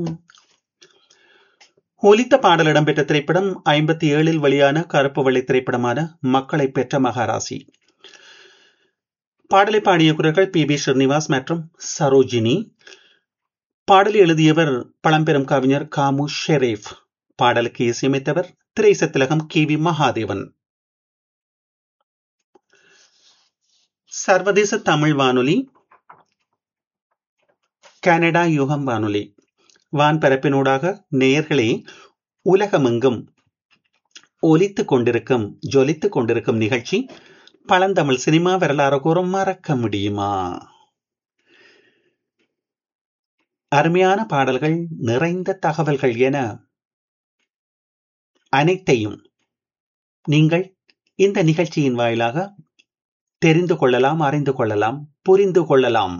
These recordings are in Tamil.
ஒலித்த பாடல் இடம்பெற்ற திரைப்படம் ஐம்பத்தி ஏழில் வெளியான கருப்பு வெள்ளை திரைப்படமான மக்களை பெற்ற மகாராசி பாடலை பாடிய குரல்கள் பி பி ஸ்ரீனிவாஸ் மற்றும் சரோஜினி பாடலை எழுதியவர் பழம்பெரும் கவிஞர் காமு ஷெரீப் பாடலுக்கு இசையமைத்தவர் திரைச திலகம் கே வி மகாதேவன் சர்வதேச தமிழ் வானொலி கனடா யுகம் வானொலி வான்பரப்பினூடாக நேயர்களே உலகமெங்கும் ஒலித்துக் கொண்டிருக்கும் ஜொலித்துக் கொண்டிருக்கும் நிகழ்ச்சி பழந்தமிழ் சினிமா வரலாறு கூறும் மறக்க முடியுமா அருமையான பாடல்கள் நிறைந்த தகவல்கள் என அனைத்தையும் நீங்கள் இந்த நிகழ்ச்சியின் வாயிலாக தெரிந்து கொள்ளலாம் அறிந்து கொள்ளலாம் புரிந்து கொள்ளலாம்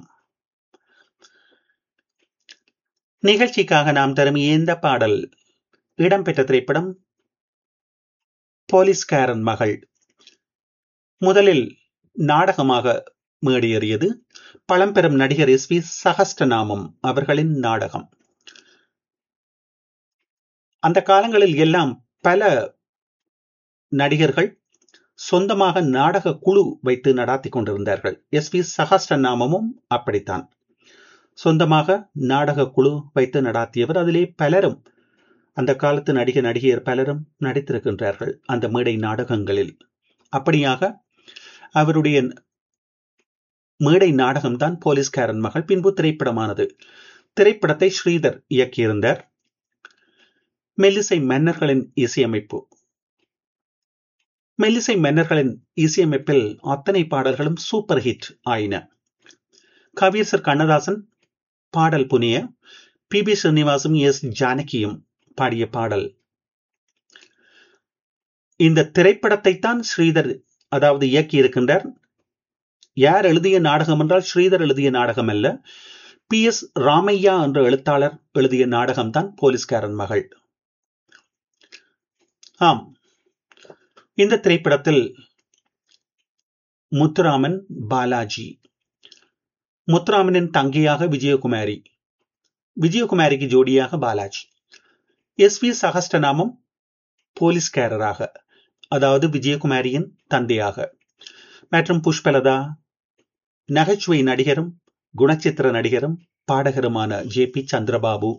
நிகழ்ச்சிக்காக நாம் தரும் இந்த பாடல் இடம்பெற்ற திரைப்படம் போலீஸ்காரன் மகள் முதலில் நாடகமாக மேடியேறியது பழம்பெரும் நடிகர் எஸ் வி சகஸ்டநாமம் அவர்களின் நாடகம் அந்த காலங்களில் எல்லாம் பல நடிகர்கள் சொந்தமாக நாடக குழு வைத்து நடாத்தி கொண்டிருந்தார்கள் எஸ் வி சகஸ்டநாமமும் அப்படித்தான் சொந்தமாக நாடக குழு வைத்து நடாத்தியவர் அதிலே பலரும் அந்த காலத்து நடிக நடிகையர் பலரும் நடித்திருக்கின்றார்கள் அந்த மேடை நாடகங்களில் அப்படியாக அவருடைய மேடை நாடகம்தான் போலீஸ்காரன் மகள் பின்பு திரைப்படமானது திரைப்படத்தை ஸ்ரீதர் இயக்கியிருந்தார் மெல்லிசை மன்னர்களின் இசையமைப்பு மெல்லிசை மன்னர்களின் இசையமைப்பில் அத்தனை பாடல்களும் சூப்பர் ஹிட் ஆயின கவியரசர் கண்ணதாசன் பாடல் புனிய பி பி ஸ்ரீனிவாசும் எஸ் ஜானகியும் பாடிய பாடல் இந்த திரைப்படத்தை தான் ஸ்ரீதர் அதாவது இயக்கி இருக்கின்றார் யார் எழுதிய நாடகம் என்றால் ஸ்ரீதர் எழுதிய நாடகம் அல்ல பி எஸ் ராமையா என்ற எழுத்தாளர் எழுதிய நாடகம் தான் போலீஸ்காரன் மகள் ஆம் இந்த திரைப்படத்தில் முத்துராமன் பாலாஜி முத்துராமனின் தங்கையாக விஜயகுமாரி விஜயகுமாரிக்கு ஜோடியாக பாலாஜி எஸ் வி சகஸ்டநாமம் போலீஸ்காரராக அதாவது விஜயகுமாரியின் தந்தையாக மற்றும் புஷ்பலதா நகைச்சுவை நடிகரும் குணச்சித்திர நடிகரும் பாடகருமான ஜே பி சந்திரபாபு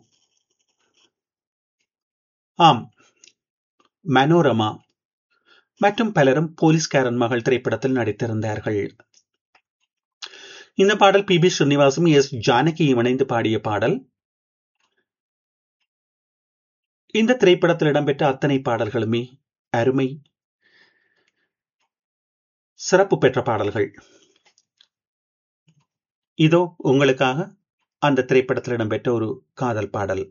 ஆம் மனோரமா மற்றும் பலரும் போலீஸ்காரன் மகள் திரைப்படத்தில் நடித்திருந்தார்கள் இந்த பாடல் பி பி ஸ்ரீனிவாசும் எஸ் ஜானகியும் இணைந்து பாடிய பாடல் இந்த திரைப்படத்தில் இடம்பெற்ற அத்தனை பாடல்களுமே அருமை சிறப்பு பெற்ற பாடல்கள் இதோ உங்களுக்காக அந்த திரைப்படத்தில் இடம்பெற்ற ஒரு காதல் பாடல்